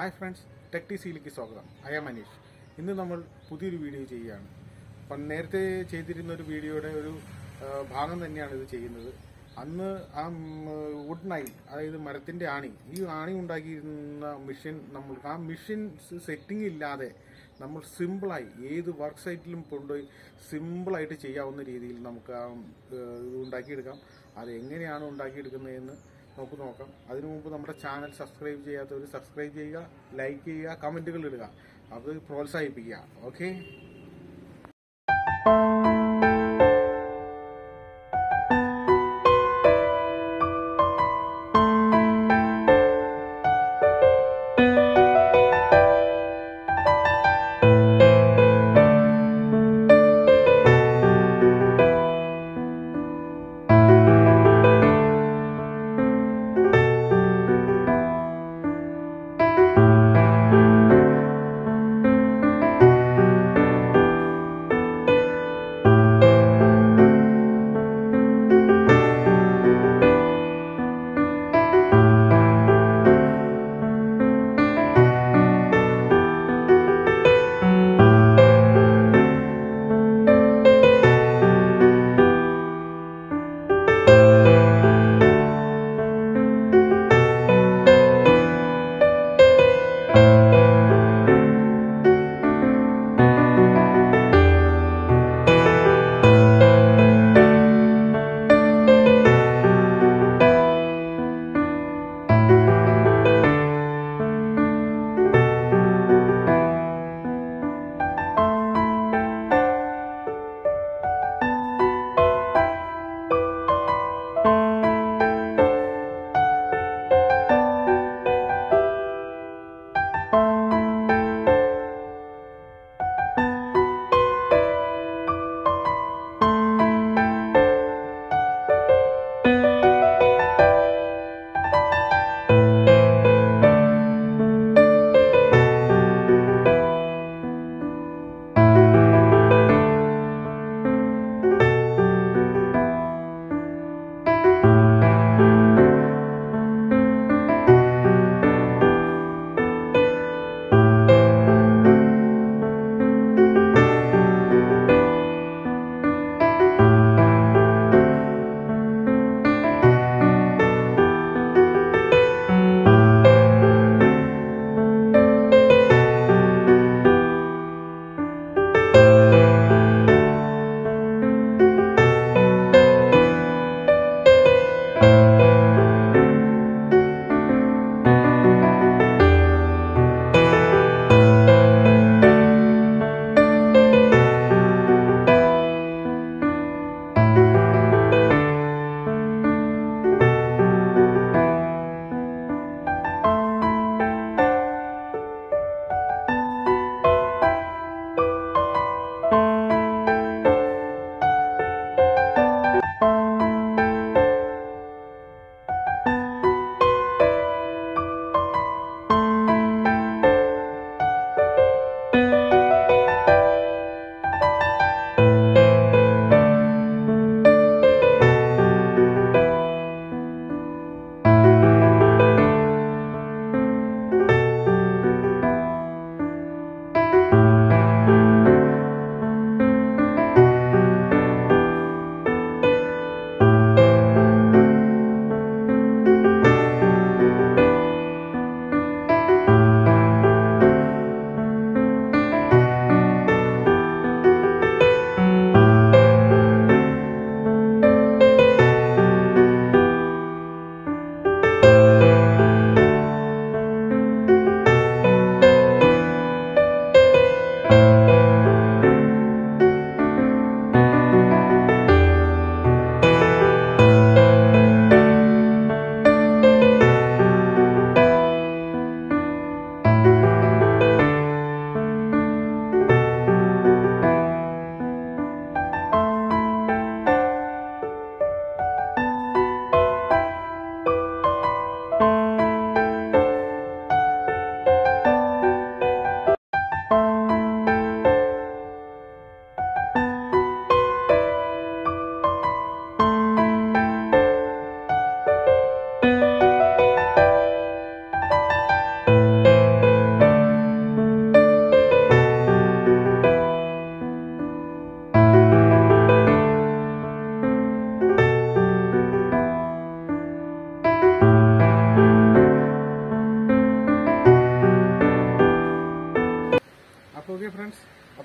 hi friends tech T സിയിലേക്ക് സ്വാഗതം I am Manish ഇന്ന് നമ്മൾ പുതിയൊരു വീഡിയോ ചെയ്യുകയാണ് അപ്പം നേരത്തെ ചെയ്തിരുന്ന ഒരു വീഡിയോയുടെ ഒരു ആ, ഭാഗം തന്നെയാണ് ഇത് ചെയ്യുന്നത് അന്ന് ആ വുഡ് നൈൽ അതായത് മരത്തിന്റെ ആണി ഈ ആണി ഉണ്ടാക്കിയിരുന്ന മെഷീൻ നമ്മൾ ആ മെഷീൻ സെറ്റിംഗ് ഇല്ലാതെ നമ്മൾ സിമ്പിളായി ഏത് വർക്ക് സൈറ്റിലും കൊണ്ടുപോയി സിമ്പിളായിട്ട് ചെയ്യാവുന്ന രീതിയിൽ നമുക്ക് ആ ഏഹ്, ഇത് ഉണ്ടാക്കിയെടുക്കാം അത് എങ്ങനെയാണ് ഉണ്ടാക്കിയെടുക്കുന്നതെന്ന് നമുക്ക് നോക്കാം അതിനു മുമ്പ് നമ്മുടെ ചാനൽ സബ്സ്ക്രൈബ് ചെയ്യാത്തവർ സബ്സ്ക്രൈബ് ചെയ്യുക ലൈക്ക് ചെയ്യുക കമന്റുകൾ ഇടുക അത് പ്രോത്സാഹിപ്പിക്കുക ഓക്കെ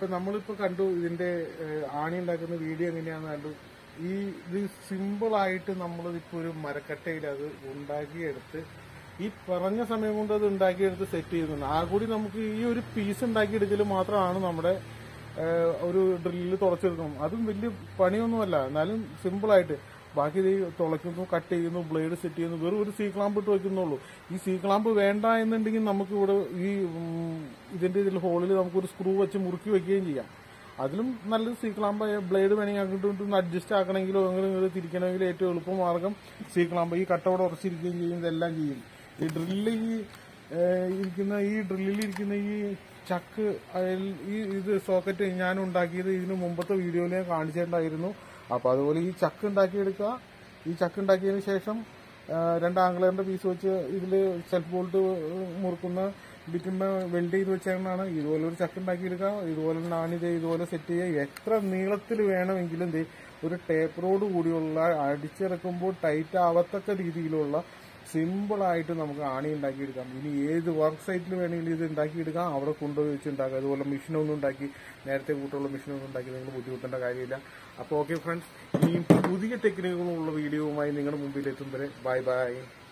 നമ്മളിപ്പോ കണ്ടു ഇതിന്റെ ഏഹ്, ആണി ഉണ്ടാക്കുന്ന വീഡിയോ എങ്ങനെയാന്ന് കണ്ടു ഈ ഇത് സിമ്പിൾ ആയിട്ട് നമ്മൾ ഇപ്പൊ ഒരു മരക്കട്ടയിൽ അത് ഉണ്ടാക്കിയെടുത്ത് ഈ പറഞ്ഞ സമയം കൊണ്ട് അത് ഉണ്ടാക്കിയെടുത്ത് സെറ്റ് ചെയ്യുന്നുണ്ട് ആ കൂടി നമുക്ക് ഈ ഒരു പീസ് ഉണ്ടാക്കിയെടുക്കൽ മാത്രമാണ് നമ്മുടെ ഏഹ്, ഒരു ഡ്രില്ലിൽ തുളച്ചെടുക്കണം അതും വലിയ പണിയൊന്നുമല്ല എന്നാലും സിമ്പിൾ ആയിട്ട് ബാക്കി ഇത് തുളയ്ക്കുന്നു കട്ട് ചെയ്യുന്നു ബ്ലേഡ് സെറ്റ് ചെയ്യുന്നു വെറും ഒരു സീ ക്ലാമ്പ് ഇട്ട് വെക്കുന്നുള്ളൂ ഈ സീ ക്ലാമ്പ് വേണ്ട എന്നുണ്ടെങ്കിൽ നമുക്ക് ഇവിടെ ഈ ഉം, ഇതിന്റെ ഇതിൽ ഹോളിൽ നമുക്കൊരു സ്ക്രൂ വെച്ച് മുറുക്കി വെക്കുകയും ചെയ്യാം അതിലും നല്ലത് സീ ക്ലാമ്പ് ബ്ലേഡ് വേണമെങ്കിൽ അങ്ങോട്ടും ഇങ്ങോട്ടും അഡ്ജസ്റ്റ് ആക്കണമെങ്കിലോ അങ്ങനെ ഇങ്ങനെ തിരിക്കണമെങ്കിലോ ഏറ്റവും എളുപ്പമാർഗം സീ ക്ലാമ്പ് ഈ കട്ടോടെ ഉറച്ചിരിക്കുകയും ചെയ്യും ഇതെല്ലാം ചെയ്യും ഈ ഡ്രില്ല് ഈ ഏഹ്, ഇരിക്കുന്ന ഈ ഡ്രില്ലിൽ ഇരിക്കുന്ന ഈ ചക്ക് അയൽ- ഈ ഇത് സോക്കറ്റ് ഞാൻ ഉണ്ടാക്കിയത് ഇതിന് മുമ്പത്തെ വീഡിയോയിൽ ഞാൻ കാണിച്ചിട്ടുണ്ടായിരുന്നു അപ്പൊ അതുപോലെ ഈ ചക്ക് ഉണ്ടാക്കിയെടുക്കുക ഈ ചക്ക് ഉണ്ടാക്കിയതിന് ശേഷം ആ, രണ്ട് ആംഗ്ലറിന്റെ പീസ് വെച്ച് ഇതിൽ സെൽഫ് ബോൾട്ട് മുറുക്കുന്ന ബിറ്റുമ്പ വെൽഡ് ചെയ്ത് വെച്ചാണ് ഇതുപോലെ ഒരു ചക്ക് ഉണ്ടാക്കിയെടുക്കുക ഇതുപോലെ നാണിത് ഇതുപോലെ സെറ്റ് ചെയ്യുക എത്ര നീളത്തിൽ വേണമെങ്കിലും ദേ ഒരു ടേപ്പ് റോഡ് കൂടിയുള്ള അടിച്ചിറക്കുമ്പോൾ ടൈറ്റ് ആവത്തക്ക രീതിയിലുള്ള സിമ്പിൾ ആയിട്ട് നമുക്ക് ആണി ഉണ്ടാക്കിയെടുക്കാം ഇനി ഏത് വർക്ക് സൈറ്റിൽ വേണമെങ്കിലും ഇത് ഉണ്ടാക്കിയെടുക്കാം അവിടെ കൊണ്ടുപോയി വെച്ച് ഉണ്ടാക്കാം അതുപോലെ മെഷീനൊന്നും ഉണ്ടാക്കി നേരത്തെ കൂട്ടുള്ള മെഷീനൊന്നും ഉണ്ടാക്കി നിങ്ങൾ ബുദ്ധിമുട്ടേണ്ട കാര്യമില്ല അപ്പോൾ ഓക്കെ ഫ്രണ്ട്സ് ഇനിയും പുതിയ ടെക്നിക്കുകളുള്ള വീഡിയോവുമായി നിങ്ങളുടെ മുമ്പിൽ എത്തും വരെ ബൈ ബൈ